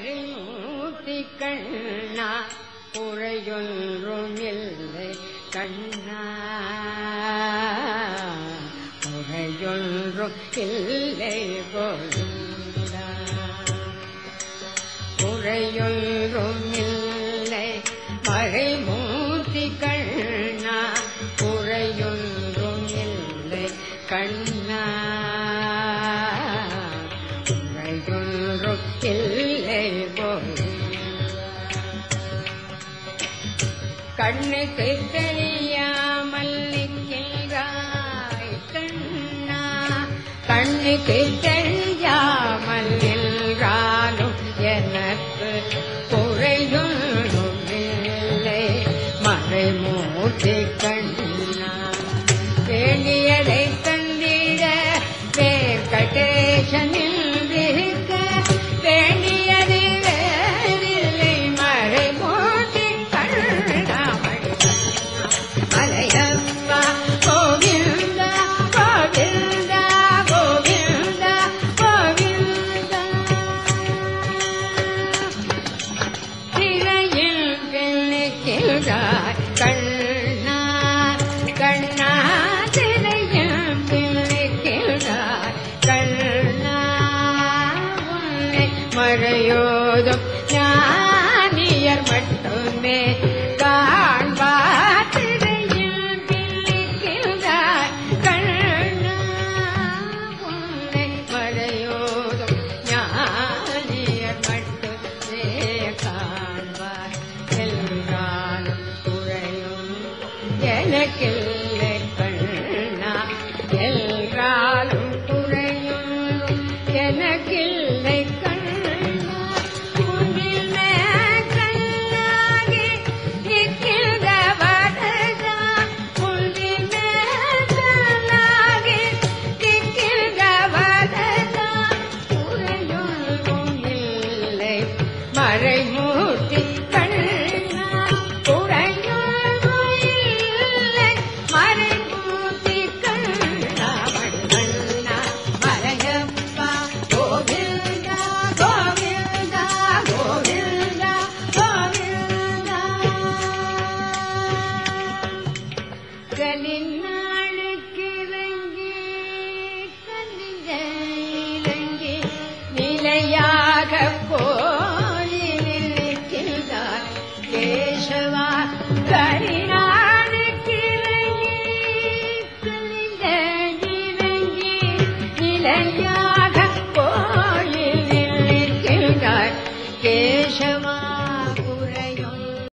மறைமூர்த்தி கண்ணா குறையொன்றும் இல்லை கண்ணா குறையொன்றும் இல்லை கோவிந்தா குறையொன்றும் இல்லை மறைமூர்த்தி கண்ணா குறையொன்றும் இல்லை கண்ணா குறையொன்றும் இல்லை கோவிந்தா கண்ணுக்கு தெரியாமல் நிற்கின்றாய் கண்ணா கண்ணுக்கு தெரியாமல் நின்றாலும் எனக்கு குறையொன்றும் இல்லை மறைமூர்த்தி கண்ணா வேண்டியதை தந்திட வேர்கடேசனில் இருக்க வேண்டியது வேறில்லை மறைமூர்த்தி கண்ணா மலையப்பா கோவிந்தா கோவிந்தா கோவிந்தா கோவிந்தா திரையில் பிள்ளைக்கிறாய் கண்ணா கண்ணா திரையில் பிள்ளைக்கிறாய் கண்ணா உன்னை மறையோதும் ஞானியர் மட்டுமே காண்பார் திரையில் பிள்ளைக்கிறாய் கண்ணா உன்னை மறையோதும் ஞானியர் மட்டுமே காண்பார் எல்லாரும் குறையும் எனக்கில்லை கண்ணா எல்லாரும் குறையும் எனக்கில்லை கண்ணா உன்னில் கண்ணாகி நிற்கின்ற வரதா உன்னில் கண்ணாகி நிற்கின்ற வரதா குறையொன்றும் இல்லை மறைமூர்த்தி கண்ணா குறையொன்றும் இல்லை மறைமூர்த்தி கண்ணா மண்ணா மலையப்பா கோவிந்தா கோவிந்தா கோவிந்தா கோவிந்தா கலிநாளுக்கு இறங்கி கலிஞ்ச இறங்கி நிலையாக கோயிலில் நிற்கின்றார் கேசவா கலிநாளுக்கு இறங்கி கலிஞ்ச இறங்கி நிலையாக கோயிலில் நிற்கின்றார் கேசவா